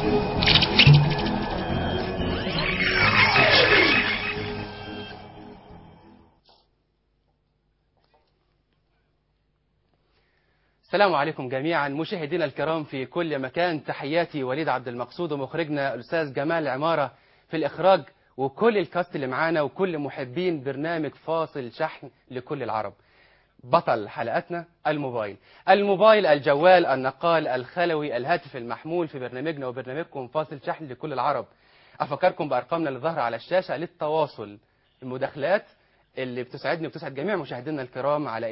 السلام عليكم جميعا مشاهدينا الكرام في كل مكان تحياتي وليد عبد المقصود ومخرجنا الأستاذ جمال عمارة في الإخراج وكل الكاست اللي معانا وكل محبين برنامج فاصل شحن لكل العرب بطل حلقتنا الموبايل الموبايل الجوال النقال الخلوي الهاتف المحمول في برنامجنا وبرنامجكم فاصل شحن لكل العرب أفكركم بأرقامنا اللي ظاهرة على الشاشة للتواصل المداخلات اللي بتسعدني وبتسعد جميع مشاهدينا الكرام على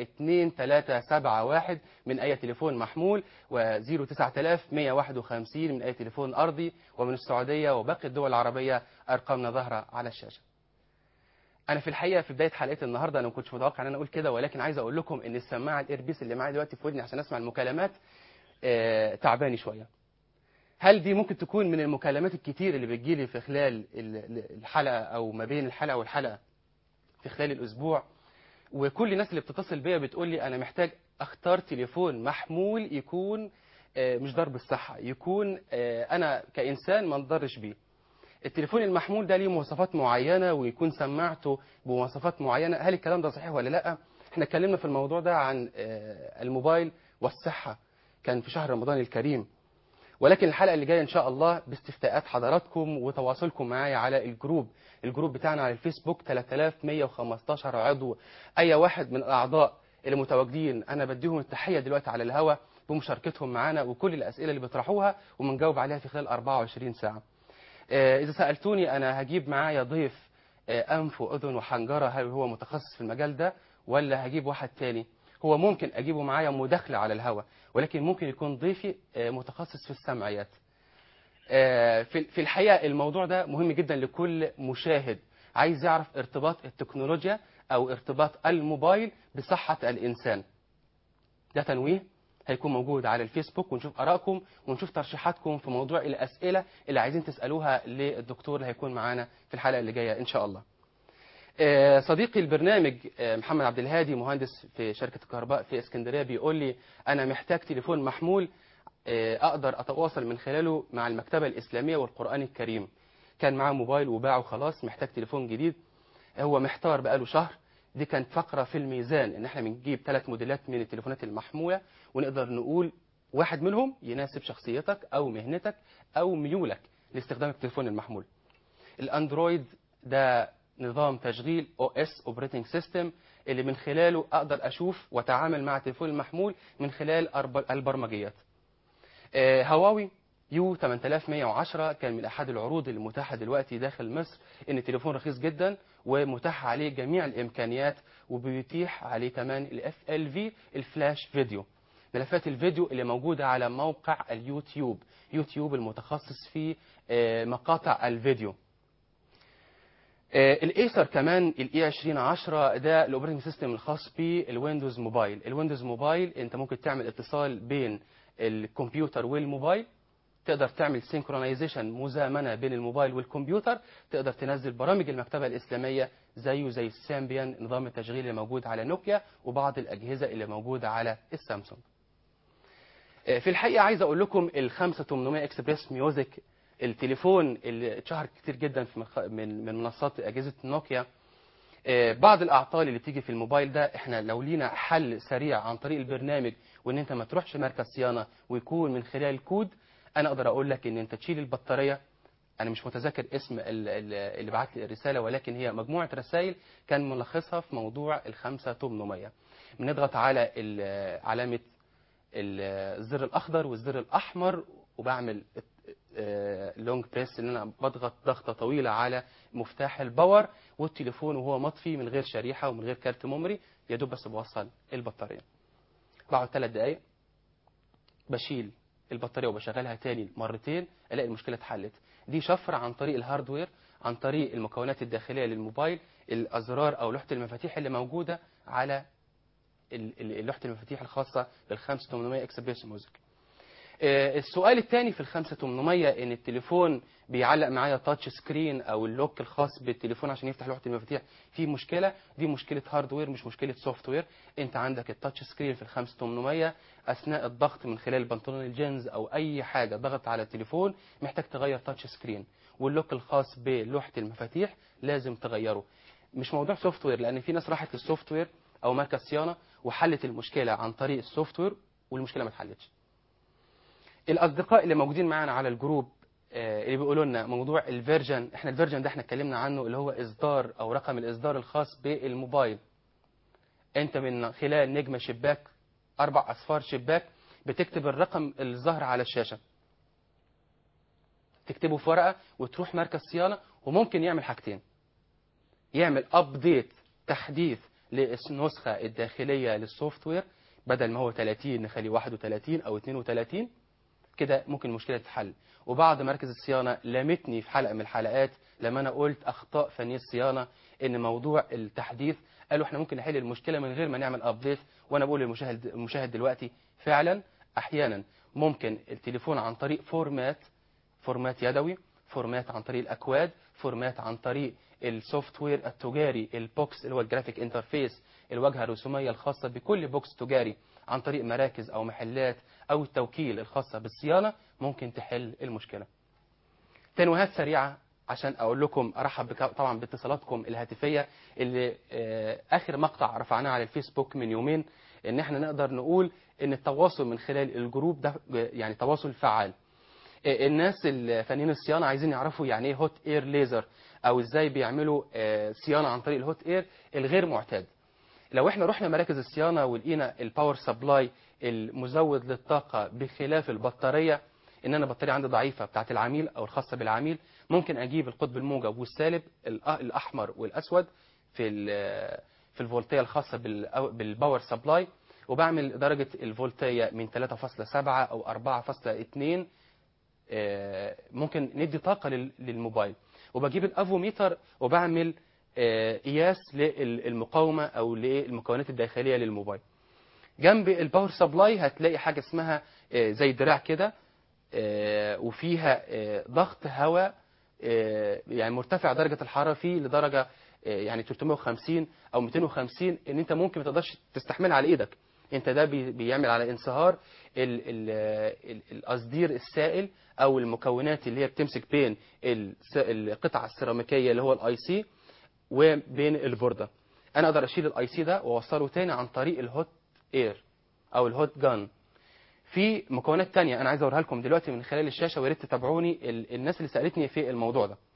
2371 من أي تليفون محمول و09151 من أي تليفون أرضي ومن السعودية وباقي الدول العربية أرقامنا ظاهرة على الشاشة أنا في الحقيقة في بداية حلقتي النهاردة أنا ما كنتش متوقع أن أنا أقول كده ولكن عايز أقول لكم إن السماعة الإيربيس اللي معايا دلوقتي في ودني عشان أسمع المكالمات آه، تعباني شوية هل دي ممكن تكون من المكالمات الكتير اللي بتجيلي في خلال ال- الحلقة أو ما بين الحلقة والحلقة في خلال الأسبوع وكل الناس اللي بتتصل بيا بتقول لي أنا محتاج أختار تليفون محمول يكون آه، مش ضرب الصحة يكون آه، أنا كإنسان ما انضرش بيه التليفون المحمول ده ليه مواصفات معينة ويكون سماعته بمواصفات معينة هل الكلام ده صحيح ولا لا احنا اتكلمنا في الموضوع ده عن آه، الموبايل والصحة كان في شهر رمضان الكريم ولكن الحلقة اللي جاية إن شاء الله باستفتاءات حضراتكم وتواصلكم معايا على الجروب الجروب بتاعنا على الفيسبوك 3115 عضو أي واحد من الأعضاء اللي متواجدين أنا بديهم التحية دلوقتي على الهوا بمشاركتهم معانا وكل الأسئلة اللي بيطرحوها ومنجاوب عليها في خلال 24 ساعة آه، إذا سألتوني أنا هجيب معايا ضيف آه، أنف وأذن وحنجرة هل هو متخصص في المجال ده ولا هجيب واحد تاني هو ممكن أجيبه معايا مداخلة على الهوا ولكن ممكن يكون ضيفي آه، متخصص في السمعيات آه، في في الحقيقة الموضوع ده مهم جدا لكل مشاهد عايز يعرف ارتباط التكنولوجيا أو ارتباط الموبايل بصحة الإنسان ده تنويه هيكون موجود على الفيسبوك ونشوف آرائكم ونشوف ترشيحاتكم في موضوع الأسئلة اللي عايزين تسألوها للدكتور اللي هيكون معانا في الحلقة اللي جاية إن شاء الله آه، صديقي البرنامج آه، محمد عبد الهادي مهندس في شركة الكهرباء في اسكندرية بيقول لي أنا محتاج تليفون محمول آه، أقدر أتواصل من خلاله مع المكتبة الإسلامية والقرآن الكريم كان معاه موبايل وباعه خلاص محتاج تليفون جديد هو محتار بقاله شهر دي كانت فقرة في الميزان ان احنا بنجيب ثلاث موديلات من التليفونات المحمولة ونقدر نقول واحد منهم يناسب شخصيتك او مهنتك او ميولك لاستخدام التليفون المحمول الاندرويد ده نظام تشغيل او اس اوبريتنج سيستم اللي من خلاله اقدر اشوف واتعامل مع التليفون المحمول من خلال أرب- البرمجيات آه، هواوي يو 8110 كان من احد العروض المتاحه دلوقتي داخل مصر ان التليفون رخيص جدا ومتاح عليه جميع الامكانيات وبيتيح عليه كمان الاف ال في الفلاش فيديو ملفات الفيديو اللي موجوده على موقع اليوتيوب يوتيوب المتخصص في آه، مقاطع الفيديو آه، الايسر كمان الاي 2010 ده الاوبريتنج سيستم الخاص بالويندوز موبايل الويندوز موبايل انت ممكن تعمل اتصال بين الكمبيوتر والموبايل تقدر تعمل سينكرونايزيشن مزامنه بين الموبايل والكمبيوتر تقدر تنزل برامج المكتبه الاسلاميه زيه زي السامبيان نظام التشغيل اللي موجود على نوكيا وبعض الاجهزه اللي موجوده على السامسونج آه، في الحقيقه عايز اقول لكم ال 5800 اكسبريس ميوزك التليفون اللي اتشهر كتير جدا في مخ- من من منصات اجهزه نوكيا آه، بعض الاعطال اللي بتيجي في الموبايل ده احنا لو لينا حل سريع عن طريق البرنامج وان انت ما تروحش مركز صيانه ويكون من خلال كود انا اقدر اقول لك ان انت تشيل البطاريه انا مش متذكر اسم ال- ال- اللي بعت لي الرساله ولكن هي مجموعه رسائل كان ملخصها في موضوع ال 5800 بنضغط على ال- علامه ال- الزر الاخضر والزر الاحمر وبعمل لونج بريس ان انا بضغط ضغطه طويله على مفتاح الباور والتليفون وهو مطفي من غير شريحه ومن غير كارت ميموري يا دوب بس بوصل البطاريه بقعد ثلاث دقائق بشيل البطاريه وبشغلها تاني مرتين الاقي المشكله اتحلت دي شفره عن طريق الهاردوير عن طريق المكونات الداخليه للموبايل الازرار او لوحه المفاتيح اللي موجوده على ال- ال- لوحه المفاتيح الخاصه بال 5800 اكسبريس ميوزك آه، السؤال الثاني في ال 5800 ان التليفون بيعلق معايا تاتش سكرين او اللوك الخاص بالتليفون عشان يفتح لوحه المفاتيح في مشكله دي مشكله هاردوير مش مشكله سوفت وير انت عندك التاتش سكرين في ال 5800 اثناء الضغط من خلال بنطلون الجينز او اي حاجه ضغط على التليفون محتاج تغير تاتش سكرين واللوك الخاص بلوحه المفاتيح لازم تغيره مش موضوع سوفت وير لان في ناس راحت للسوفت وير او مركز صيانه وحلت المشكله عن طريق السوفت وير والمشكله ما اتحلتش الاصدقاء اللي موجودين معانا على الجروب آه، اللي بيقولوا لنا موضوع الفيرجن احنا الفيرجن ده احنا اتكلمنا عنه اللي هو اصدار او رقم الاصدار الخاص بالموبايل انت من خلال نجمه شباك اربع اصفار شباك بتكتب الرقم الظاهر على الشاشه تكتبه في ورقه وتروح مركز صيانه وممكن يعمل حاجتين يعمل ابديت تحديث للنسخه الداخليه للسوفت وير بدل ما هو 30 نخليه 31 او 32 كده ممكن المشكله تتحل وبعض مركز الصيانه لامتني في حلقه من الحلقات لما انا قلت اخطاء فنيه الصيانه ان موضوع التحديث قالوا احنا ممكن نحل المشكله من غير ما نعمل ابديت وانا بقول للمشاهد المشاهد دلوقتي فعلا احيانا ممكن التليفون عن طريق فورمات فورمات يدوي فورمات عن طريق الاكواد فورمات عن طريق السوفت وير التجاري البوكس اللي هو الجرافيك انترفيس الواجهه الرسوميه الخاصه بكل بوكس تجاري عن طريق مراكز او محلات او التوكيل الخاصه بالصيانه ممكن تحل المشكله تنويهات سريعه عشان اقول لكم ارحب بك طبعا باتصالاتكم الهاتفيه اللي آه، اخر مقطع رفعناه على الفيسبوك من يومين ان احنا نقدر نقول ان التواصل من خلال الجروب ده يعني تواصل فعال آه، الناس الفنيين الصيانه عايزين يعرفوا يعني ايه هوت اير ليزر او ازاي بيعملوا آه، صيانه عن طريق الهوت اير الغير معتاد لو احنا رحنا مراكز الصيانه ولقينا الباور سبلاي المزود للطاقه بخلاف البطاريه ان انا البطاريه عندي ضعيفه بتاعه العميل او الخاصه بالعميل ممكن اجيب القطب الموجب والسالب الأ- الاحمر والاسود في ال- في الفولتيه الخاصه بالأو- بالباور سبلاي وبعمل درجه الفولتيه من 3.7 او 4.2 آه، ممكن ندي طاقه لل- للموبايل وبجيب الافوميتر وبعمل آه، قياس للمقاومه او للمكونات الداخليه للموبايل جنب الباور سبلاي هتلاقي حاجه اسمها آه، زي دراع كده آه، وفيها آه، ضغط هواء آه، يعني مرتفع درجه الحراره فيه لدرجه آه، يعني 350 او 250 ان انت ممكن ما تقدرش تستحملها على ايدك انت ده بي- بيعمل على انصهار ال- ال- ال- القصدير السائل او المكونات اللي هي بتمسك بين الس- القطعه السيراميكيه اللي هو الاي سي وبين البورده انا اقدر اشيل الاي سي ده واوصله تاني عن طريق الهوت اير او الهوت جان في مكونات تانية انا عايز اوريها لكم دلوقتي من خلال الشاشه ويا ريت تتابعوني ال- الناس اللي سالتني في الموضوع ده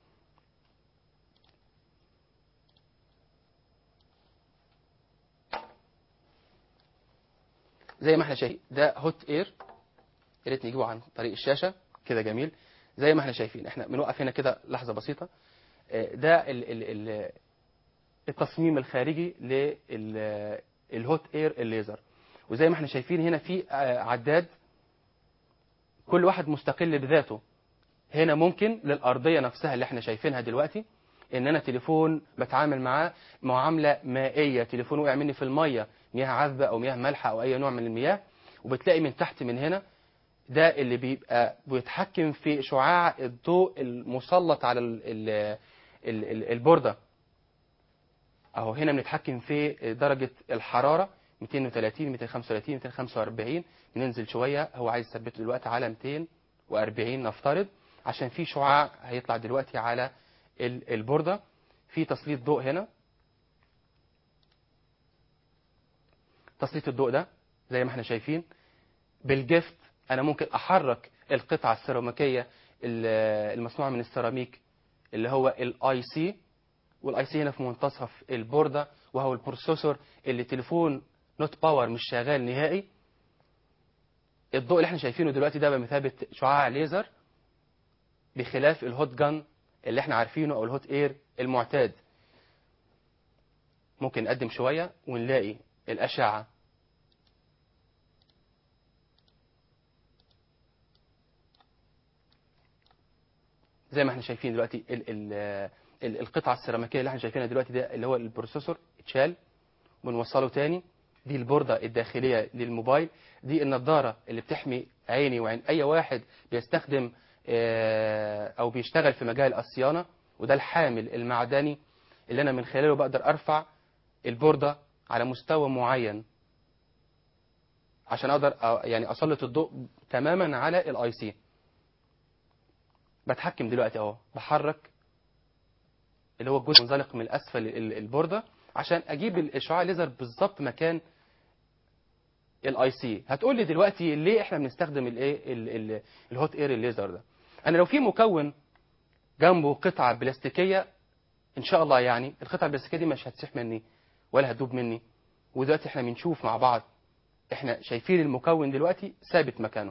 زي ما احنا شايفين ده هوت اير يا ريت نجيبه عن طريق الشاشه كده جميل زي ما احنا شايفين احنا بنوقف هنا كده لحظه بسيطه آه، ده ال ال ال التصميم الخارجي للهوت اير الليزر وزي ما احنا شايفين هنا في آه، عداد كل واحد مستقل بذاته هنا ممكن للأرضية نفسها اللي احنا شايفينها دلوقتي ان انا تليفون بتعامل معاه معاملة مائية تليفون وقع مني في المية مياه عذبة او مياه مالحة او اي نوع من المياه وبتلاقي من تحت من هنا ده اللي بيبقى بيتحكم في شعاع الضوء المسلط على ال ال ال ال البوردة اهو هنا بنتحكم في درجة الحرارة 230 235 245 بننزل شوية هو عايز يثبته دلوقتي على 240 نفترض عشان في شعاع هيطلع دلوقتي على ال- البوردة في تسليط ضوء هنا تسليط الضوء ده زي ما احنا شايفين بالجفت انا ممكن احرك القطعة السيراميكية ال- المصنوعة من السيراميك اللي هو الاي سي والاي سي هنا في منتصف البوردة وهو البروسيسور اللي تليفون نوت باور مش شغال نهائي الضوء اللي احنا شايفينه دلوقتي ده بمثابة شعاع ليزر بخلاف الهوت جان اللي احنا عارفينه او الهوت اير المعتاد ممكن نقدم شوية ونلاقي الأشعة زي ما احنا شايفين دلوقتي ال ال ال القطعة السيراميكية اللي احنا شايفينها دلوقتي ده اللي هو البروسيسور اتشال ونوصله تاني دي البوردة الداخلية للموبايل دي النضارة اللي بتحمي عيني وعين أي واحد بيستخدم آه، أو بيشتغل في مجال الصيانة وده الحامل المعدني اللي أنا من خلاله بقدر أرفع البوردة على مستوى معين عشان أقدر أ- يعني أسلط الضوء تماما على الاي سي بتحكم دلوقتي اهو بحرك اللي هو الجزء المنزلق من اسفل ال- البورده عشان اجيب الاشعاع ليزر بالظبط مكان الاي سي هتقول لي دلوقتي ليه احنا بنستخدم الايه ال- ال- الهوت اير الليزر ده انا لو في مكون جنبه قطعه بلاستيكيه ان شاء الله يعني القطعه البلاستيكيه دي مش هتسيح مني ولا هتدوب مني ودلوقتي احنا بنشوف مع بعض احنا شايفين المكون دلوقتي ثابت مكانه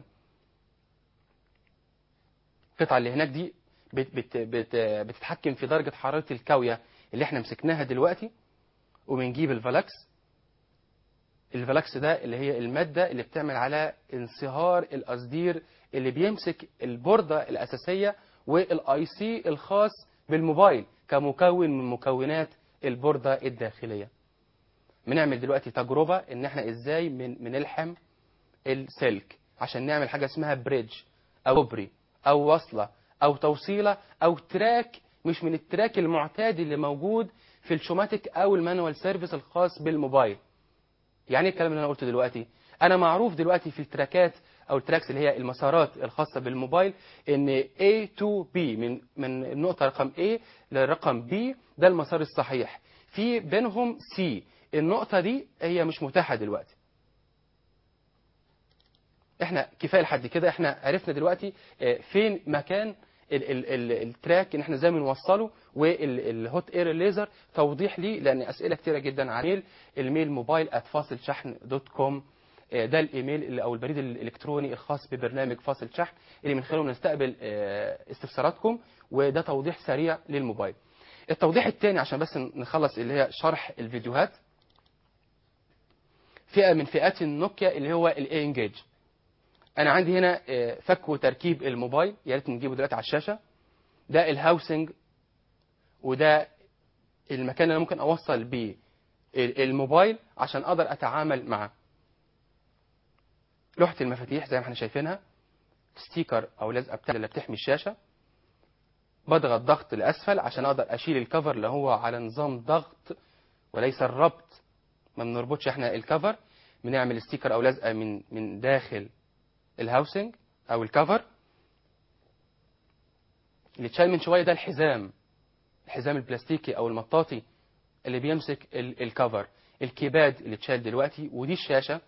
القطعه اللي هناك دي بت بت بت بتتحكم في درجه حراره الكاويه اللي احنا مسكناها دلوقتي وبنجيب الفلاكس الفلاكس ده اللي هي الماده اللي بتعمل على انصهار القصدير اللي بيمسك البورده الاساسيه والاي سي الخاص بالموبايل كمكون من مكونات البورده الداخليه بنعمل دلوقتي تجربه ان احنا ازاي من بنلحم السلك عشان نعمل حاجه اسمها بريدج او كوبري او وصله او توصيله او تراك مش من التراك المعتاد اللي موجود في الشوماتيك او المانوال سيرفيس الخاص بالموبايل يعني ايه الكلام اللي انا قلته دلوقتي انا معروف دلوقتي في التراكات او التراكس اللي هي المسارات الخاصه بالموبايل ان A to B من من النقطه رقم A للرقم B ده المسار الصحيح في بينهم C النقطه دي هي مش متاحه دلوقتي احنا كفايه لحد كده احنا عرفنا دلوقتي آه، فين مكان ال ال ال التراك ان احنا ازاي بنوصله والهوت اير ليزر توضيح ليه لان اسئله كتيره جدا على الميل الميل موبايل @فاصل شحن دوت كوم آه، ده الايميل اللي- او البريد الالكتروني الخاص ببرنامج فاصل شحن اللي من خلاله نستقبل آه، استفساراتكم وده توضيح سريع للموبايل التوضيح الثاني عشان بس نخلص اللي هي شرح الفيديوهات فئه من فئات النوكيا اللي هو الاي انجيج انا عندي هنا آه، فك وتركيب الموبايل يا ريت نجيبه دلوقتي على الشاشه ده الهاوسنج وده المكان اللي انا ممكن اوصل بيه ال- الموبايل عشان اقدر اتعامل معاه لوحه المفاتيح زي ما احنا شايفينها ستيكر او لزقه بتاع اللي بتحمي الشاشه بضغط ضغط لاسفل عشان اقدر اشيل الكفر اللي هو على نظام ضغط وليس الربط ما بنربطش احنا الكفر بنعمل ستيكر او لزقه من من داخل الهاوسنج او الكفر اللي اتشال من شويه ده الحزام الحزام البلاستيكي او المطاطي اللي بيمسك ال- الكفر الكيباد اللي اتشال دلوقتي ودي الشاشه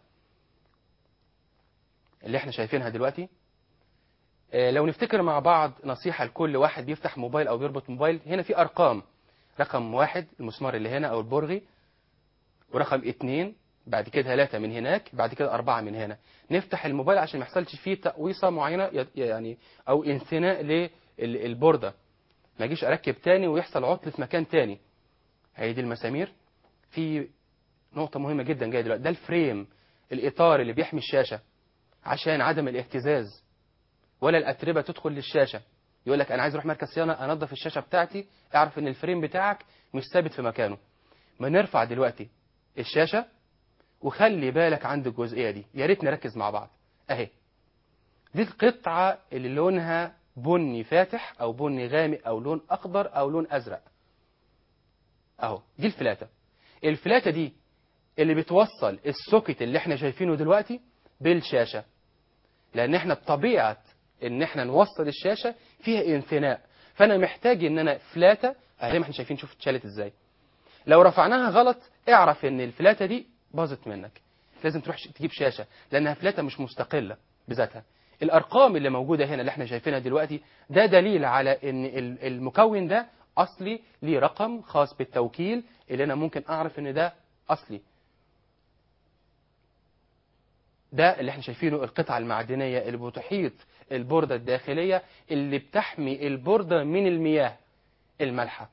اللي احنا شايفينها دلوقتي آه، لو نفتكر مع بعض نصيحة لكل واحد بيفتح موبايل أو بيربط موبايل هنا في أرقام رقم واحد المسمار اللي هنا أو البرغي ورقم اتنين بعد كده ثلاثة من هناك بعد كده أربعة من هنا نفتح الموبايل عشان ما يحصلش فيه تقويصة معينة ي- يعني أو انثناء للبوردة ما يجيش أركب تاني ويحصل عطل في مكان تاني هي دي المسامير في نقطة مهمة جدا جاية دلوقتي ده الفريم الإطار اللي بيحمي الشاشة عشان عدم الاهتزاز ولا الأتربة تدخل للشاشة يقول لك أنا عايز أروح مركز صيانة أنظف الشاشة بتاعتي اعرف إن الفريم بتاعك مش ثابت في مكانه ما نرفع دلوقتي الشاشة وخلي بالك عند الجزئية دي يا ريت نركز مع بعض أهي دي القطعة اللي لونها بني فاتح أو بني غامق أو لون أخضر أو لون أزرق أهو دي الفلاتة الفلاتة دي اللي بتوصل السوكت اللي احنا شايفينه دلوقتي بالشاشة لان احنا بطبيعه ان احنا نوصل الشاشه فيها انثناء فانا محتاج ان انا فلاته أهي زي ما احنا شايفين شوف اتشالت ازاي لو رفعناها غلط اعرف ان الفلاته دي باظت منك لازم تروح ش- تجيب شاشه لانها فلاته مش مستقله بذاتها الارقام اللي موجوده هنا اللي احنا شايفينها دلوقتي ده دليل على ان ال- المكون ده اصلي ليه رقم خاص بالتوكيل اللي انا ممكن اعرف ان ده اصلي ده اللي احنا شايفينه القطعة المعدنية اللي بتحيط البوردة الداخلية اللي بتحمي البوردة من المياه المالحة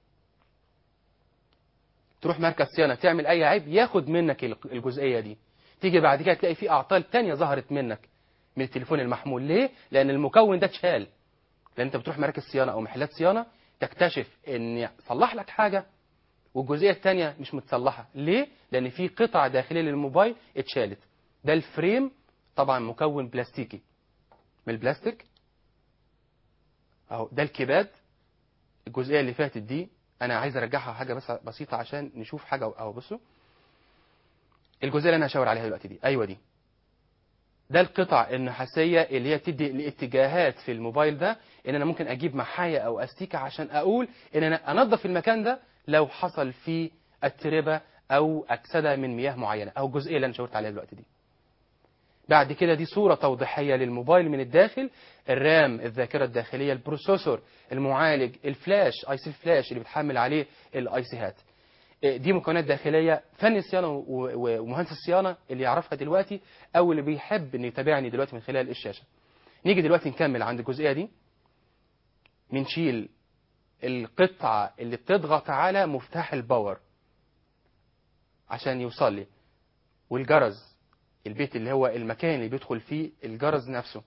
تروح مركز صيانة تعمل أي عيب ياخد منك الجزئية دي تيجي بعد كده تلاقي في أعطال تانية ظهرت منك من التليفون المحمول ليه؟ لأن المكون ده اتشال لأن أنت بتروح مراكز صيانة أو محلات صيانة تكتشف إن صلح لك حاجة والجزئيه الثانيه مش متصلحه ليه لان في قطعه داخليه للموبايل اتشالت ده الفريم طبعا مكون بلاستيكي من البلاستيك اهو ده الكباد الجزئيه اللي فاتت دي انا عايز ارجعها حاجه بس بسيطه عشان نشوف حاجه اهو بصوا الجزئيه اللي انا هشاور عليها دلوقتي دي ايوه دي ده القطع النحاسيه اللي هي بتدي الاتجاهات في الموبايل ده ان انا ممكن اجيب محاية او استيكه عشان اقول ان انا انظف المكان ده لو حصل فيه اتربه او اكسده من مياه معينه او الجزئيه اللي انا شاورت عليها دلوقتي دي بعد كده دي صورة توضيحية للموبايل من الداخل الرام الذاكرة الداخلية البروسيسور المعالج الفلاش اي سي الفلاش اللي بتحمل عليه الاي سيهات دي مكونات داخلية فني الصيانة و- و- ومهندس الصيانة اللي يعرفها دلوقتي او اللي بيحب ان يتابعني دلوقتي من خلال الشاشة نيجي دلوقتي نكمل عند الجزئية دي بنشيل القطعة اللي بتضغط على مفتاح الباور عشان يوصل لي والجرس البيت اللي هو المكان اللي بيدخل فيه الجرس نفسه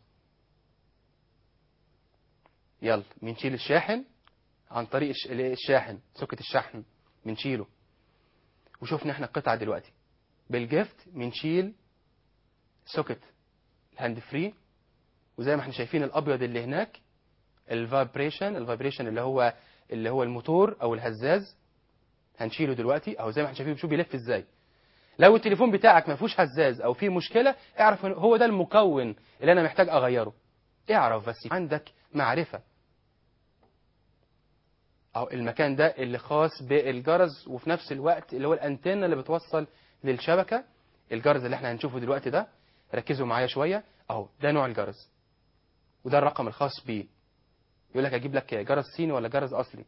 يلا بنشيل الشاحن عن طريق الش- الشاحن سوكت الشحن بنشيله وشوفنا احنا القطعة دلوقتي بالجفت بنشيل سوكت الهاند فري وزي ما احنا شايفين الابيض اللي هناك الفايبريشن الفايبريشن اللي هو اللي هو الموتور او الهزاز هنشيله دلوقتي اهو زي ما احنا شايفين شوف بيلف ازاي لو التليفون بتاعك ما فيهوش هزاز او فيه مشكله اعرف إن هو ده المكون اللي انا محتاج اغيره اعرف بس عندك معرفه او المكان ده اللي خاص بالجرس وفي نفس الوقت اللي هو الانتنه اللي بتوصل للشبكه الجرس اللي احنا هنشوفه دلوقتي ده ركزوا معايا شويه اهو ده نوع الجرس وده الرقم الخاص بيه يقول لك اجيب لك جرس صيني ولا جرس اصلي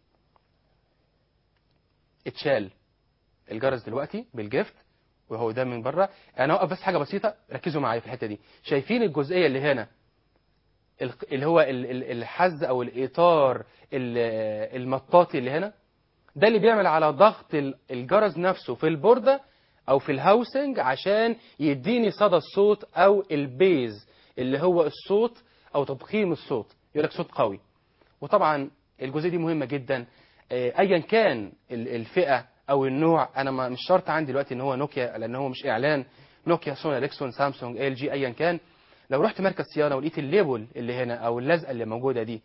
اتشال الجرس دلوقتي بالجفت وهو ده من بره انا اوقف بس حاجه بسيطه ركزوا معايا في الحته دي شايفين الجزئيه اللي هنا الق- اللي هو ال- ال- الحز او الاطار ال- المطاطي اللي هنا ده اللي بيعمل على ضغط ال- الجرس نفسه في البورده او في الهاوسنج عشان يديني صدى الصوت او البيز اللي هو الصوت او تضخيم الصوت يقول لك صوت قوي وطبعا الجزئيه دي مهمه جدا آه، ايا كان ال- الفئه او النوع انا ما مش شرط عندي دلوقتي ان هو نوكيا لان هو مش اعلان نوكيا سوني ريكسون سامسونج ال جي ايا كان لو رحت مركز صيانه ولقيت الليبل اللي هنا او اللزقه اللي موجوده دي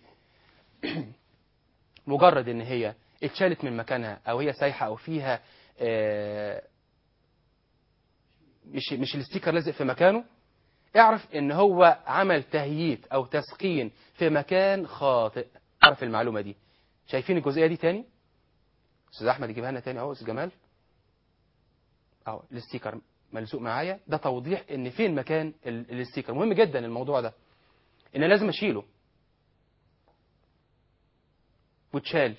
مجرد ان هي اتشالت من مكانها او هي سايحه او فيها آه، مش مش الستيكر لازق في مكانه اعرف ان هو عمل تهييت او تسخين في مكان خاطئ اعرف المعلومه دي شايفين الجزئيه دي تاني استاذ احمد يجيبها لنا تاني اهو استاذ جمال اهو الستيكر ملزوق معايا ده توضيح ان فين مكان ال- الستيكر مهم جدا الموضوع ده ان لازم اشيله وتشال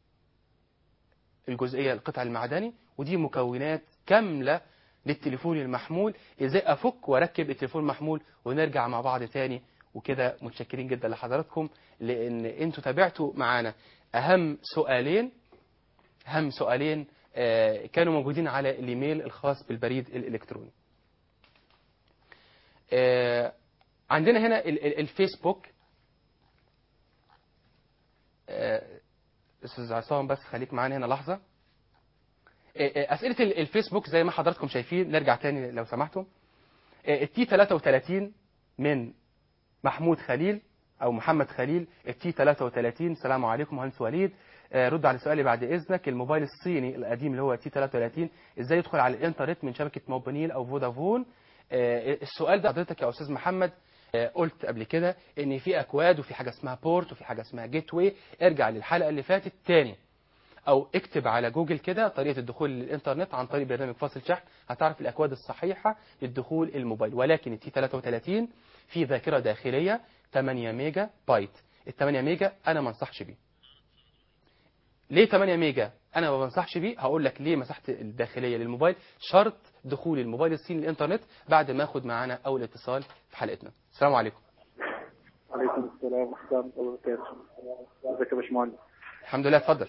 الجزئيه القطع المعدني ودي مكونات كامله للتليفون المحمول ازاي افك واركب التليفون المحمول ونرجع مع بعض تاني وكده متشكرين جدا لحضراتكم لان انتوا تابعتوا معانا اهم سؤالين اهم سؤالين آه، كانوا موجودين على الايميل الخاص بالبريد الالكتروني آه، عندنا هنا ال- ال- الفيسبوك آه، استاذ عصام بس خليك معانا هنا لحظه آه، آه، اسئله ال- الفيسبوك زي ما حضراتكم شايفين نرجع تاني لو سمحتم التي 33 من محمود خليل او محمد خليل التي 33 السلام عليكم مهندس وليد آه، رد على سؤالي بعد اذنك الموبايل الصيني القديم اللي هو تي 33 ازاي يدخل على الانترنت من شبكه موبينيل او فودافون آه، السؤال ده حضرتك يا استاذ محمد آه، قلت قبل كده ان في اكواد وفي حاجه اسمها بورت وفي حاجه اسمها جيت واي ارجع للحلقه اللي فاتت تاني او اكتب على جوجل كده طريقه الدخول للانترنت عن طريق برنامج فاصل شحن هتعرف الاكواد الصحيحه للدخول الموبايل ولكن التي 33 في ذاكره داخليه 8 ميجا بايت ال 8 ميجا انا ما انصحش بيه ليه 8 ميجا انا ما بنصحش بيه هقول لك ليه مساحه الداخليه للموبايل شرط دخول الموبايل الصيني للانترنت بعد ما اخد معانا اول اتصال في حلقتنا السلام عليكم عليكم السلام ورحمة الله وبركاته ازيك يا باشمهندس الحمد لله اتفضل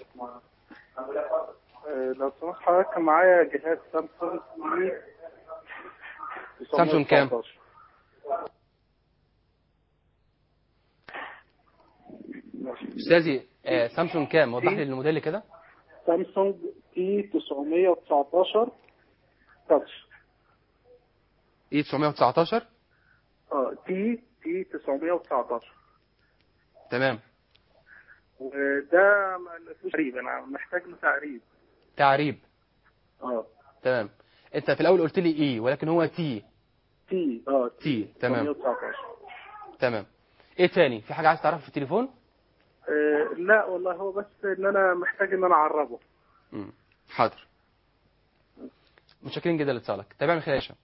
آه، لو سمحت حضرتك كان معايا جهاز سامسونج اي سامسونج كام؟ 919. ماشي. استاذي آه، سامسونج كام وضح لي الموديل كده سامسونج تي 919 تاتش اي 919 اه تي تي 919 تمام وده ما فيهوش تعريب انا محتاج له تعريب تعريب اه تمام انت في الاول قلت لي اي ولكن هو تي تي اه تي تمام 919 تمام ايه تاني في حاجه عايز تعرفها في التليفون آه لا والله هو بس ان انا محتاج ان انا اعربه مم. حاضر متشكرين جدا لاتصالك تابعنا خلال الشام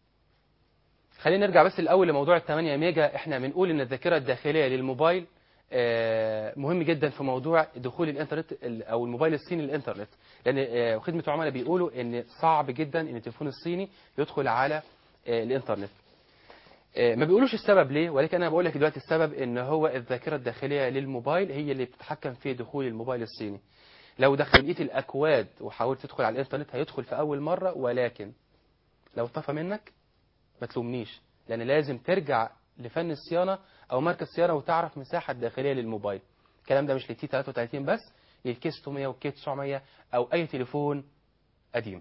خلينا نرجع بس الاول لموضوع ال 8 ميجا احنا بنقول ان الذاكره الداخليه للموبايل آه، مهم جدا في موضوع دخول الانترنت ال- او الموبايل الصيني للانترنت لان آه، خدمه العملاء بيقولوا ان صعب جدا ان التليفون الصيني يدخل على آه، الانترنت آه، ما بيقولوش السبب ليه ولكن انا بقول لك دلوقتي السبب ان هو الذاكره الداخليه للموبايل هي اللي بتتحكم في دخول الموبايل الصيني لو دخلت الاكواد وحاولت تدخل على الانترنت هيدخل في اول مره ولكن لو طفى منك ما تلومنيش لان لازم ترجع لفن الصيانه او مركز صيانه وتعرف مساحه داخليه للموبايل الكلام ده مش للتي 33 بس للكي 600 والكي 900 او اي تليفون قديم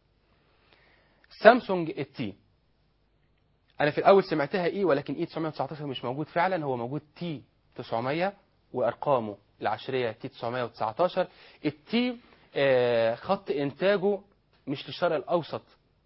سامسونج التي انا في الاول سمعتها اي ولكن اي 919 مش موجود فعلا هو موجود تي 900 وارقامه العشريه تي 919 التي آه، خط انتاجه مش للشرق الاوسط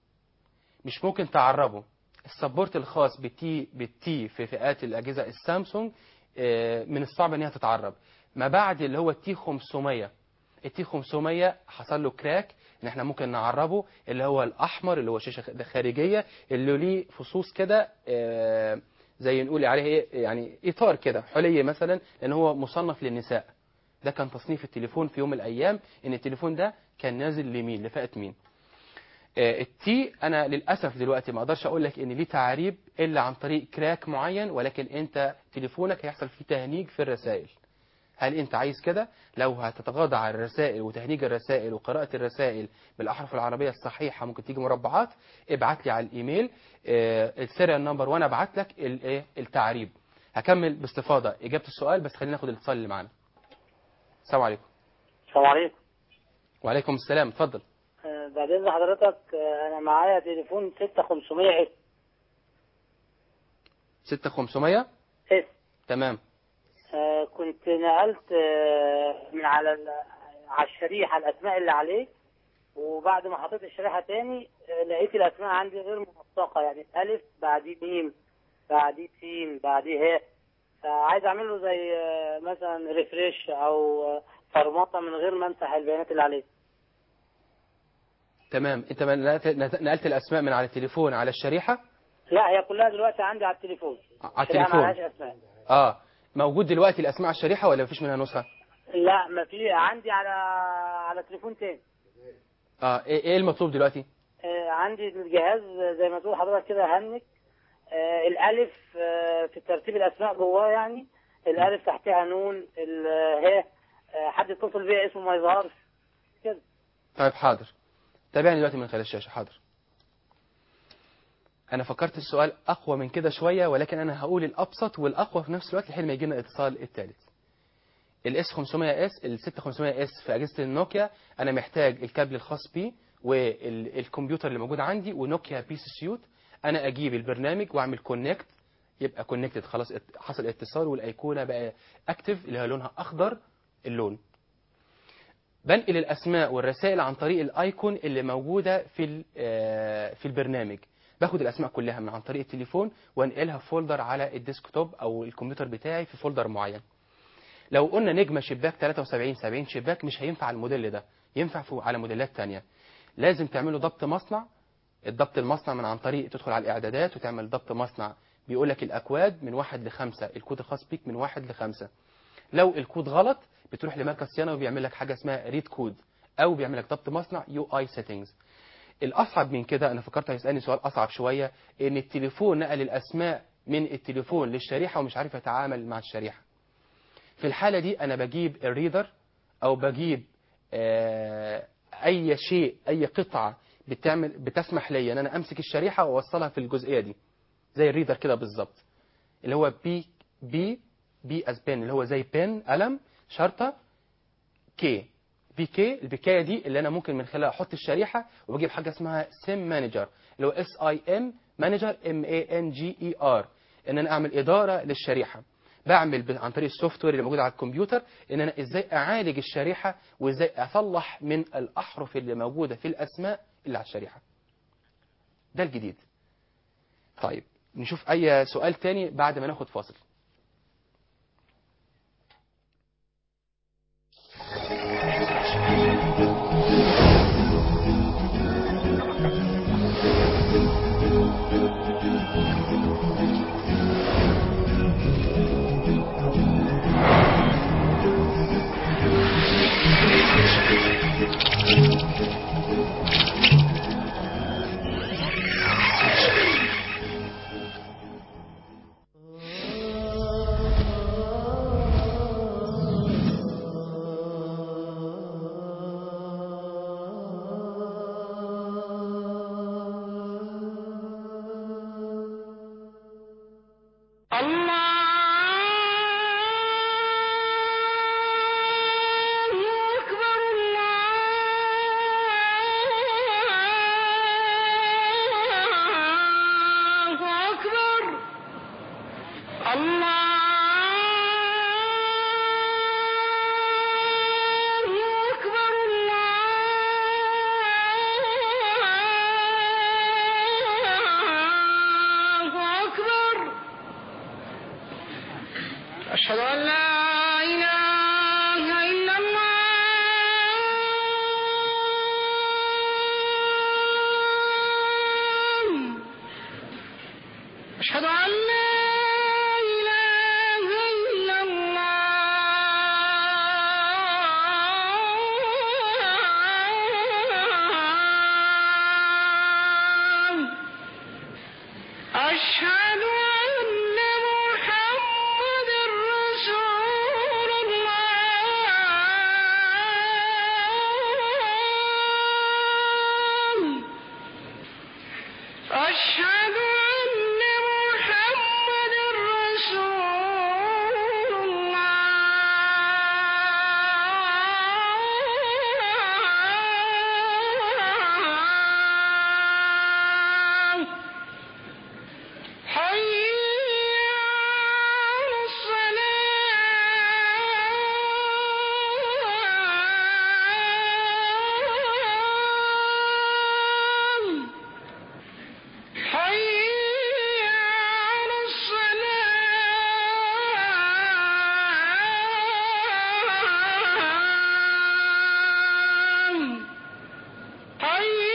مش ممكن تعربه السبورت الخاص بالتي بالتي في فئات الاجهزه السامسونج آه، من الصعب ان هي تتعرب ما بعد اللي هو التي 500 التي 500 حصل له كراك ان احنا ممكن نعربه اللي هو الاحمر اللي هو شاشه خارجيه اللي ليه فصوص كده آه، زي نقول عليه ايه يعني اطار كده حليه مثلا لان هو مصنف للنساء ده كان تصنيف التليفون في يوم من الايام ان التليفون ده كان نازل لمين لفئه مين آه، التي انا للاسف دلوقتي ما اقدرش اقول لك ان ليه تعريب الا عن طريق كراك معين ولكن انت تليفونك هيحصل فيه تهنيج في الرسائل هل انت عايز كده لو هتتغاضى عن الرسائل وتهنيج الرسائل وقراءة الرسائل بالاحرف العربية الصحيحة ممكن تيجي مربعات ابعت لي على الايميل آه، السيريال نمبر وانا ابعت لك الايه التعريب هكمل باستفاضة اجابة السؤال بس خلينا ناخد الاتصال اللي معانا السلام عليكم السلام عليكم وعليكم السلام اتفضل آه، بعد اذن حضرتك آه، انا معايا تليفون 6500 اس 6500 اس تمام آه، كنت نقلت آه، من على ال- على الشريحه الاسماء اللي عليه وبعد ما حطيت الشريحه تاني آه، لقيت الاسماء عندي غير منسقه يعني الف بعديه ميم بعديه سين بعديه هاء فعايز اعمل له زي آه، مثلا ريفريش او آه، فرمطه من غير ما امسح البيانات اللي عليه تمام انت ما نقلت نقلت الاسماء من على التليفون على الشريحة لا هي كلها دلوقتي عندي على التليفون على الشريحة التليفون ما لهاش اسماء اه موجود دلوقتي الاسماء على الشريحة ولا مفيش منها نسخة لا ما في عندي على على تليفون تاني اه ايه إيه المطلوب دلوقتي آه، عندي الجهاز زي ما تقول حضرتك كده هنك آه، الالف آه، في ترتيب الاسماء جواه يعني الالف تحتها نون الهاء آه، حد يتصل بيا اسمه ما يظهرش كده طيب حاضر تابعني دلوقتي من خلال الشاشة حاضر أنا فكرت السؤال أقوى من كده شوية ولكن أنا هقول الأبسط والأقوى في نفس الوقت لحين ما يجينا الاتصال الثالث الاس 500 اس ال 6500 اس في أجهزة النوكيا أنا محتاج الكابل الخاص بيه والكمبيوتر اللي موجود عندي ونوكيا بيس سيوت أنا أجيب البرنامج وأعمل كونكت يبقى كونكتد خلاص ات- حصل اتصال والأيقونة بقى أكتف اللي هي لونها أخضر اللون بنقل الاسماء والرسائل عن طريق الايكون اللي موجوده في ال- آه، في البرنامج باخد الاسماء كلها من عن طريق التليفون وانقلها في فولدر على الديسكتوب او الكمبيوتر بتاعي في فولدر معين لو قلنا نجمه شباك 73 70 شباك مش هينفع الموديل ده ينفع في على موديلات تانية لازم تعملوا ضبط مصنع الضبط المصنع من عن طريق تدخل على الاعدادات وتعمل ضبط مصنع بيقول لك الاكواد من واحد لخمسة الكود الخاص بيك من واحد لخمسة لو الكود غلط بتروح لمركز صيانه وبيعمل لك حاجه اسمها ريد كود او بيعمل لك ضبط مصنع يو اي سيتنجز الاصعب من كده انا فكرت هيسالني سؤال اصعب شويه ان التليفون نقل الاسماء من التليفون للشريحه ومش عارف يتعامل مع الشريحه في الحاله دي انا بجيب الريدر او بجيب آه، اي شيء اي قطعه بتعمل بتسمح لي ان انا امسك الشريحه واوصلها في الجزئيه دي زي الريدر كده بالظبط اللي هو بي بي بي از بن اللي هو زي بن قلم شرطه كي بيكي البيكايه دي اللي انا ممكن من خلالها احط الشريحه وبجيب حاجه اسمها سيم مانجر اللي هو اس اي ام مانجر ام اي ان جي اي ار ان انا اعمل اداره للشريحه بعمل ب- عن طريق السوفت وير اللي موجود على الكمبيوتر ان انا ازاي اعالج الشريحه وازاي اصلح من الاحرف اللي موجوده في الاسماء اللي على الشريحه ده الجديد طيب نشوف اي سؤال تاني بعد ما ناخد فاصل الله أكبر الله أكبر الله أكبر الله أكبر أشهد أن لا إله إلا الله أشهد أن لا إله إلا الله أشهد أن محمد رسول الله أشهد أن محمد رسول الله حي على الصلاة حي على الصلاة حي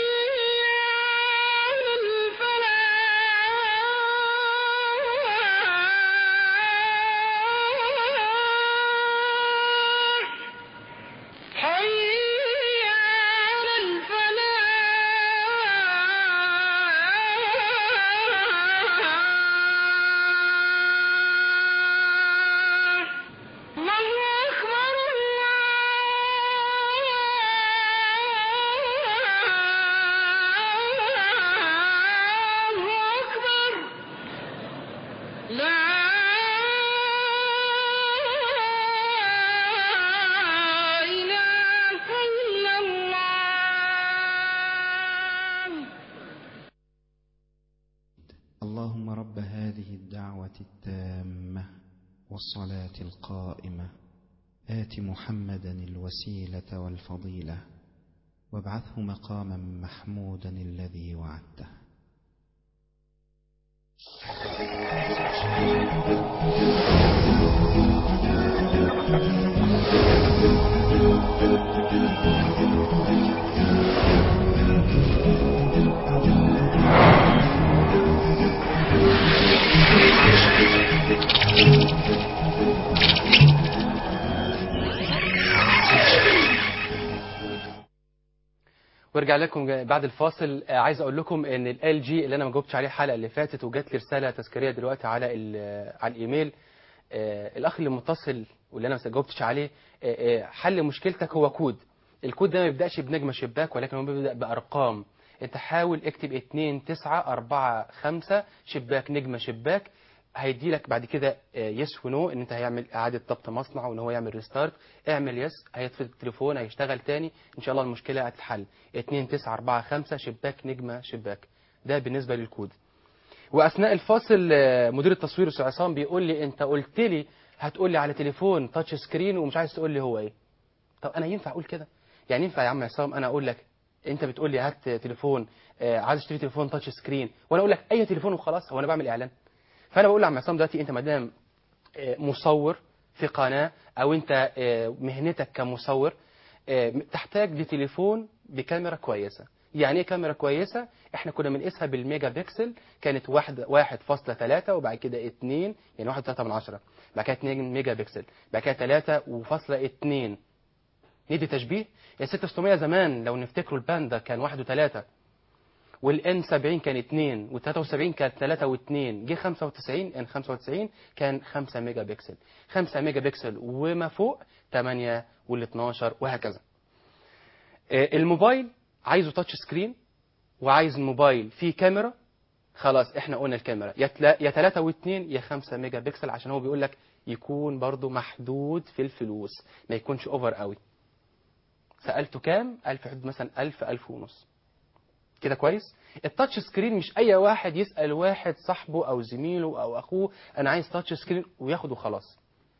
على الفلاح حي على الفلاح الله أكبر الله أكبر لا إله إلا الله اللهم رب هذه الدعوة التامة والصلاة القائمة آت محمدا الوسيلة والفضيلة وابعثه مقاما محمودا الذي وعدته وارجع لكم بعد الفاصل آه، عايز اقول لكم ان ال جي اللي انا ما جاوبتش عليه الحلقه اللي فاتت وجات لي رساله تذكاريه دلوقتي على ال- على الايميل آه، الاخ اللي متصل واللي انا ما جاوبتش عليه آه، آه، حل مشكلتك هو كود الكود ده ما بيبداش بنجمه شباك ولكن هو بيبدا بارقام انت حاول اكتب 2 9 4 5 شباك نجمه شباك هيدي لك بعد كده يس ونو ان انت هيعمل اعاده ضبط مصنع وان هو يعمل ريستارت اعمل يس هيطفي التليفون هيشتغل تاني ان شاء الله المشكله هتتحل 2 9 4 5 شباك نجمه شباك ده بالنسبه للكود واثناء الفاصل آه، مدير التصوير استاذ عصام بيقول لي انت قلت لي هتقول لي على تليفون تاتش سكرين ومش عايز تقول لي هو ايه طب انا ينفع اقول كده يعني ينفع يا عم عصام انا اقول لك انت بتقول لي هات تليفون آه، عايز اشتري تليفون تاتش سكرين وانا اقول لك اي تليفون وخلاص هو انا بعمل اعلان فانا بقول لعم عصام دلوقتي انت ما دام آه، مصور في قناه او انت آه، مهنتك كمصور آه، تحتاج لتليفون بكاميرا كويسه يعني ايه كاميرا كويسه احنا كنا بنقيسها بالميجا بكسل كانت واحد واحد فاصلة ثلاثة وبعد كده اتنين يعني واحد ثلاثة من عشرة بعد كده اتنين ميجا بكسل بعد كده ثلاثة وفاصلة اتنين ندي تشبيه يا 6600 زمان لو نفتكروا الباندا كان واحد وثلاثة والان 70 كان 2 و73 كانت 3 و2 جه 95 ان 95 كان 5 ميجا بكسل 5 ميجا بكسل وما فوق 8 وال12 وهكذا آه، الموبايل عايزه تاتش سكرين وعايز الموبايل فيه كاميرا خلاص احنا قلنا الكاميرا يا تلا- يا 3 و2 يا 5 ميجا بكسل عشان هو بيقول لك يكون برضو محدود في الفلوس ما يكونش اوفر قوي سالته كام قال في حدود مثلا 1000 1000 ونص كده كويس التاتش سكرين مش اي واحد يسال واحد صاحبه او زميله او اخوه انا عايز تاتش سكرين وياخده خلاص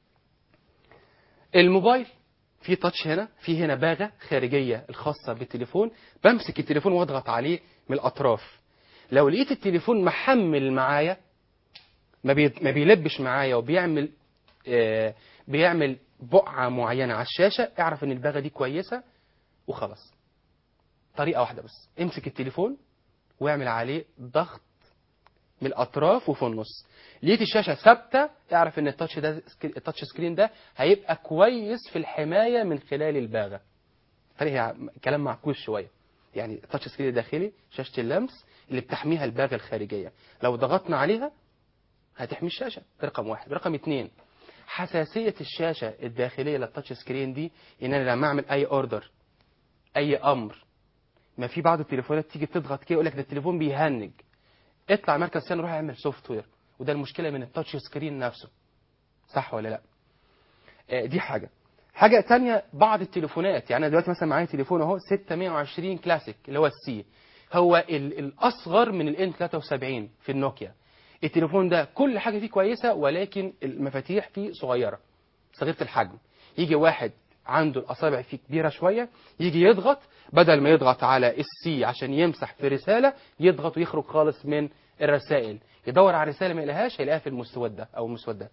الموبايل في تاتش هنا في هنا باغه خارجيه الخاصه بالتليفون بمسك التليفون واضغط عليه من الاطراف لو لقيت التليفون محمل معايا ما بي- ما بيلبش معايا وبيعمل آه، بيعمل بقعه معينه على الشاشه اعرف ان الباغه دي كويسه وخلاص طريقه واحده بس امسك التليفون واعمل عليه ضغط من الاطراف وفي النص لقيت الشاشه ثابته اعرف ان التاتش ده التاتش سكرين ده هيبقى كويس في الحمايه من خلال الباغه طريقه كلام معكوس شويه يعني التاتش سكرين الداخلي شاشه اللمس اللي بتحميها الباغه الخارجيه لو ضغطنا عليها هتحمي الشاشه ده رقم واحد رقم اتنين حساسيه الشاشه الداخليه للتاتش سكرين دي ان انا لما اعمل اي اوردر اي امر ما في بعض التليفونات تيجي تضغط كده يقول لك ده التليفون بيهنج اطلع مركز صيانه روح اعمل سوفت وير وده المشكله من التاتش سكرين نفسه صح ولا لا آه، دي حاجه حاجه تانية بعض التليفونات يعني انا دلوقتي مثلا معايا تليفون اهو 620 كلاسيك اللي هو السي هو ال- الاصغر من الان 73 في النوكيا التليفون ده كل حاجه فيه كويسه ولكن المفاتيح فيه صغيره صغيره الحجم يجي واحد عنده الاصابع فيه كبيره شويه يجي يضغط بدل ما يضغط على السي عشان يمسح في رساله يضغط ويخرج خالص من الرسائل يدور على رساله ما يلاقيهاش هيلاقيها في المسوده او المسودات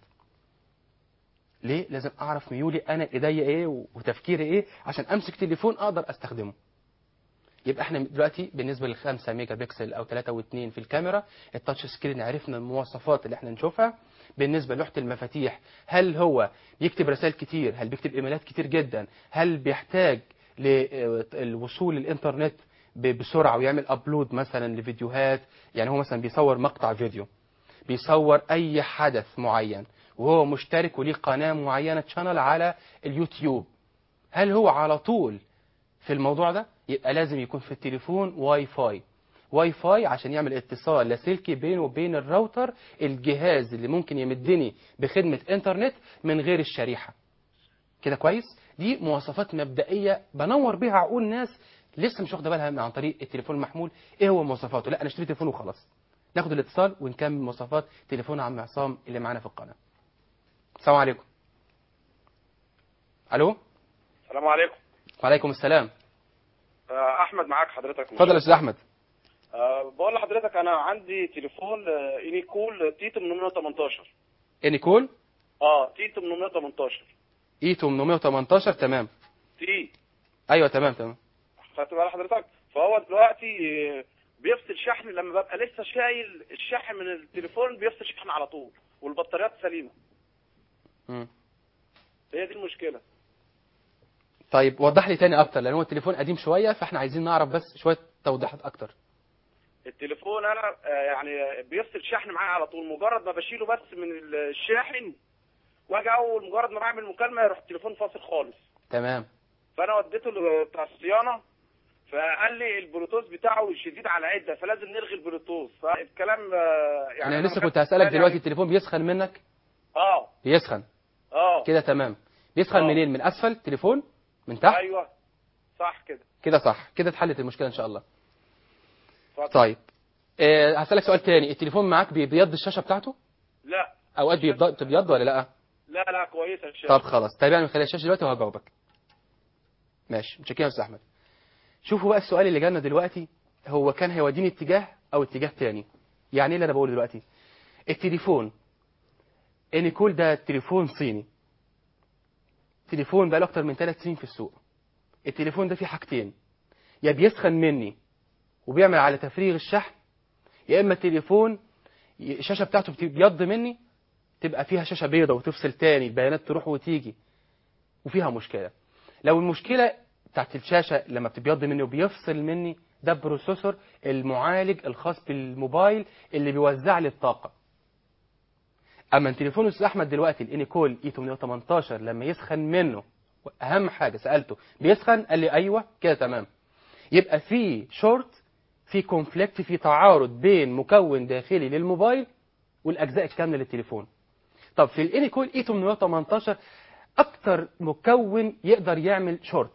ليه لازم اعرف ميولي انا ايديا ايه وتفكيري ايه عشان امسك تليفون اقدر استخدمه يبقى احنا دلوقتي بالنسبه لل 5 ميجا بكسل او 3 و2 في الكاميرا التاتش سكرين عرفنا المواصفات اللي احنا نشوفها بالنسبه لوحه المفاتيح هل هو بيكتب رسائل كتير هل بيكتب ايميلات كتير جدا هل بيحتاج للوصول للانترنت ب- بسرعه ويعمل ابلود مثلا لفيديوهات يعني هو مثلا بيصور مقطع فيديو بيصور اي حدث معين وهو مشترك وليه قناه معينه شانل على اليوتيوب هل هو على طول في الموضوع ده يبقى لازم يكون في التليفون واي فاي واي فاي عشان يعمل اتصال لاسلكي بينه وبين الراوتر الجهاز اللي ممكن يمدني بخدمة انترنت من غير الشريحة كده كويس دي مواصفات مبدئية بنور بيها عقول ناس لسه مش واخده بالها من عن طريق التليفون المحمول ايه هو مواصفاته لا انا اشتري تليفون وخلاص ناخد الاتصال ونكمل مواصفات تليفون عم عصام اللي معانا في القناة السلام عليكم الو السلام عليكم وعليكم السلام آه، احمد معاك حضرتك اتفضل يا استاذ احمد أه بقول لحضرتك انا عندي تليفون آه، اينيكول تي 818 انيكول اه تي 818 اي 818 تمام تي ايوه تمام تمام خدت بال حضرتك فهو دلوقتي آه، بيفصل شحن لما ببقى لسه شايل الشحن من التليفون بيفصل شحن على طول والبطاريات سليمه مم. هي دي المشكله طيب وضح لي تاني اكتر لان هو التليفون قديم شويه فاحنا عايزين نعرف بس شويه توضيحات اكتر التليفون انا آه، يعني بيفصل شحن معايا على طول مجرد ما بشيله بس من الشاحن واجي اول مجرد ما بعمل مكالمه يروح التليفون فاصل خالص تمام فانا وديته ل- بتاع الصيانه فقال لي البلوتوث بتاعه شديد على عده فلازم نلغي البلوتوث فالكلام آه، يعني انا ما لسه كانش كنت هسالك بالي دلوقتي يعني- التليفون بيسخن منك اه بيسخن اه كده تمام بيسخن آه. منين من اسفل تليفون من تحت ايوه صح كده كده صح كده اتحلت المشكله ان شاء الله اتفضل. طيب آه، هسالك سؤال تاني التليفون معاك بيبيض الشاشه بتاعته لا اوقات بيبيض بتبيض ولا لا لا لا كويسه الشاشه طب خلاص تابعني من خلال الشاشه دلوقتي وهجاوبك ماشي متشكرين يا استاذ احمد شوفوا بقى السؤال اللي جالنا دلوقتي هو كان هيوديني اتجاه او اتجاه تاني يعني ايه اللي انا بقوله دلوقتي التليفون انيكول ده تليفون صيني تليفون بقاله اكتر من ثلاث سنين في السوق التليفون ده فيه حاجتين يا بيسخن مني وبيعمل على تفريغ الشحن يا اما التليفون ي- الشاشه بتاعته بتبيض مني تبقى فيها شاشه بيضة وتفصل تاني البيانات تروح وتيجي وفيها مشكله لو المشكله بتاعت الشاشه لما بتبيض مني وبيفصل مني ده بروسيسور المعالج الخاص بالموبايل اللي بيوزع لي الطاقه اما التليفون الاستاذ احمد دلوقتي الانيكول اي 818 لما يسخن منه اهم حاجه سالته بيسخن قال لي ايوه كده تمام يبقى في شورت في كونفليكت في تعارض بين مكون داخلي للموبايل والاجزاء الكامله للتليفون طب في الانيكول اي 818 اكتر مكون يقدر يعمل شورت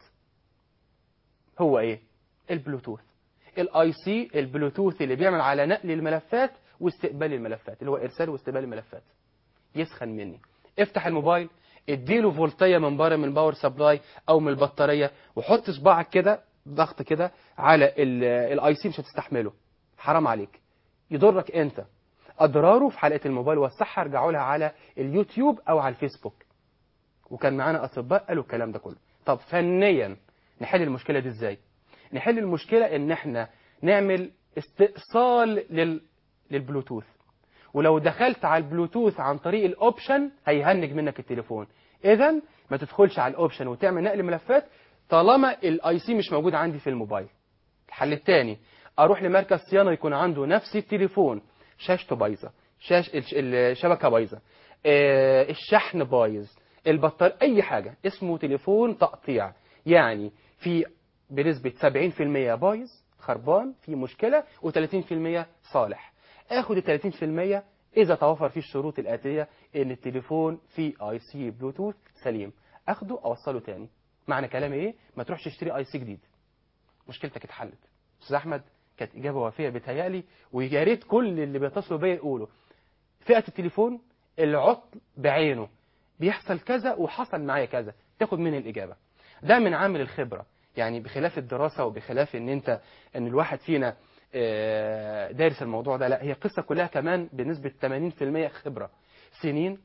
هو ايه البلوتوث الاي سي البلوتوث اللي بيعمل على نقل الملفات واستقبال الملفات اللي هو ارسال واستقبال الملفات يسخن مني افتح الموبايل اديله فولتيه من بره من باور سبلاي او من البطاريه وحط صباعك كده ضغط كده على الاي سي مش هتستحمله حرام عليك يضرك انت اضراره في حلقه الموبايل والصحه ارجعوا لها على اليوتيوب او على الفيسبوك وكان معانا اطباء قالوا الكلام ده كله طب فنيا نحل المشكله دي ازاي نحل المشكله ان احنا نعمل استئصال لل... للبلوتوث ولو دخلت على البلوتوث عن طريق الاوبشن هيهنج منك التليفون اذا ما تدخلش على الاوبشن وتعمل نقل ملفات طالما الاي سي مش موجود عندي في الموبايل الحل الثاني اروح لمركز صيانه يكون عنده نفس التليفون شاشته بايظه شاش الش- الشبكه بايظه آه، الشحن بايظ البطاريه اي حاجه اسمه تليفون تقطيع يعني في بنسبه 70% بايظ خربان في مشكله و30% صالح اخد ال 30% اذا توفر فيه الشروط الاتيه ان التليفون فيه اي سي بلوتوث سليم اخده اوصله تاني معنى كلامي ايه ما تروحش تشتري اي سي جديد مشكلتك اتحلت استاذ احمد كانت اجابه وافيه بتهيألي ويا ريت كل اللي بيتصلوا بيا يقولوا فئه التليفون العطل بعينه بيحصل كذا وحصل معايا كذا تاخد مني الاجابه ده من عامل الخبره يعني بخلاف الدراسه وبخلاف ان انت ان الواحد فينا آه، دارس الموضوع ده لا هي القصه كلها كمان بنسبه 80% خبره سنين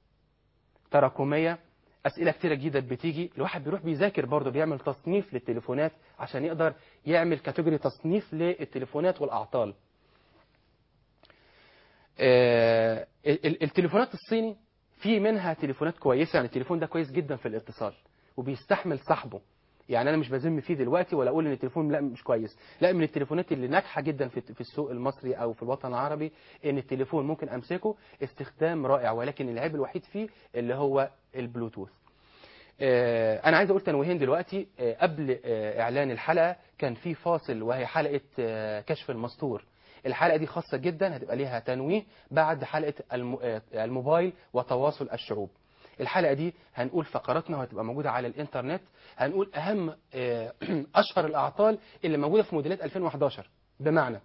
تراكميه اسئله كتيره جدا بتيجي الواحد بيروح بيذاكر برضه بيعمل تصنيف للتليفونات عشان يقدر يعمل كاتيجوري تصنيف للتليفونات والاعطال آه، ال- ال- التليفونات الصيني في منها تليفونات كويسه يعني التليفون ده كويس جدا في الاتصال وبيستحمل صاحبه يعني انا مش بذم فيه دلوقتي ولا اقول ان التليفون لا مش كويس لا من التليفونات اللي ناجحه جدا في في السوق المصري او في الوطن العربي ان التليفون ممكن امسكه استخدام رائع ولكن العيب الوحيد فيه اللي هو البلوتوث آه، انا عايز اقول تنويهين دلوقتي آه، قبل آه، اعلان الحلقه كان في فاصل وهي حلقه آه، كشف المستور الحلقه دي خاصه جدا هتبقى ليها تنويه بعد حلقه الم- آه، الموبايل وتواصل الشعوب الحلقه دي هنقول فقراتنا وهتبقى موجوده على الانترنت هنقول اهم آه، اشهر الاعطال اللي موجوده في موديلات 2011 بمعنى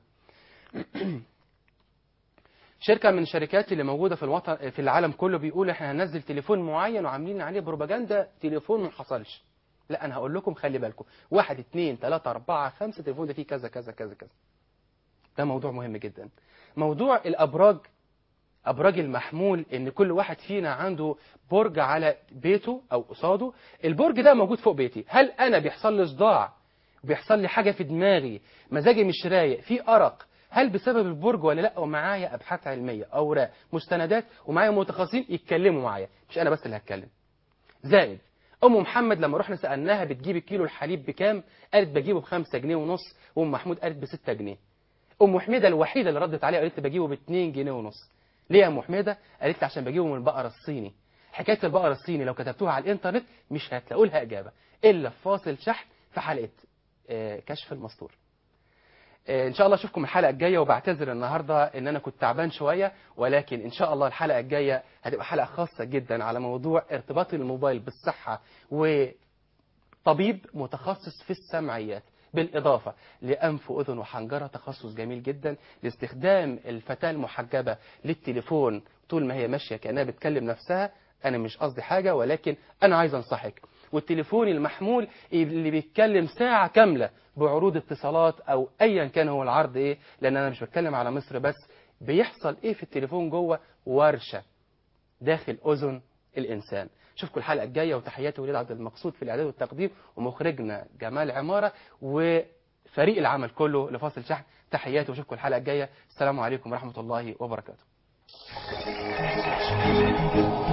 شركه من الشركات اللي موجوده في الوطن في العالم كله بيقول احنا هننزل تليفون معين وعاملين عليه بروباجندا تليفون ما حصلش لا انا هقول لكم خلي بالكم واحد اتنين تلاته اربعه خمسه التليفون ده فيه كذا كذا كذا كذا ده موضوع مهم جدا موضوع الابراج ابراج المحمول ان كل واحد فينا عنده برج على بيته او قصاده البرج ده موجود فوق بيتي هل انا بيحصل لي صداع بيحصل لي حاجه في دماغي مزاجي مش رايق في ارق هل بسبب البرج ولا لا ومعايا ابحاث علميه اوراق مستندات ومعايا متخصصين يتكلموا معايا مش انا بس اللي هتكلم زائد ام محمد لما رحنا سالناها بتجيب الكيلو الحليب بكام قالت بجيبه بخمسة جنيه ونص وام محمود قالت بستة جنيه ام حميده الوحيده اللي ردت عليها قالت لي بجيبه ب 2 جنيه ونص ليه يا ام حميده قالت لي عشان بجيبه من البقره الصيني حكايه البقره الصيني لو كتبتوها على الانترنت مش هتلاقوا لها اجابه الا في فاصل شحن في حلقه آه، كشف المستور آه، ان شاء الله اشوفكم الحلقه الجايه وبعتذر النهارده ان انا كنت تعبان شويه ولكن ان شاء الله الحلقه الجايه هتبقى حلقه خاصه جدا على موضوع ارتباط الموبايل بالصحه وطبيب متخصص في السمعيات بالإضافة لأنف وأذن وحنجرة تخصص جميل جدا لاستخدام الفتاة المحجبة للتليفون طول ما هي ماشية كأنها بتكلم نفسها أنا مش قصدي حاجة ولكن أنا عايز أنصحك والتليفون المحمول اللي بيتكلم ساعة كاملة بعروض اتصالات أو أيا كان هو العرض إيه لأن أنا مش بتكلم على مصر بس بيحصل إيه في التليفون جوه ورشة داخل أذن الإنسان اشوفكم الحلقة الجاية وتحياتي وليد عبد المقصود في الإعداد والتقديم ومخرجنا جمال عمارة وفريق العمل كله لفاصل شحن تحياتي واشوفكم الحلقة الجاية السلام عليكم ورحمة الله وبركاته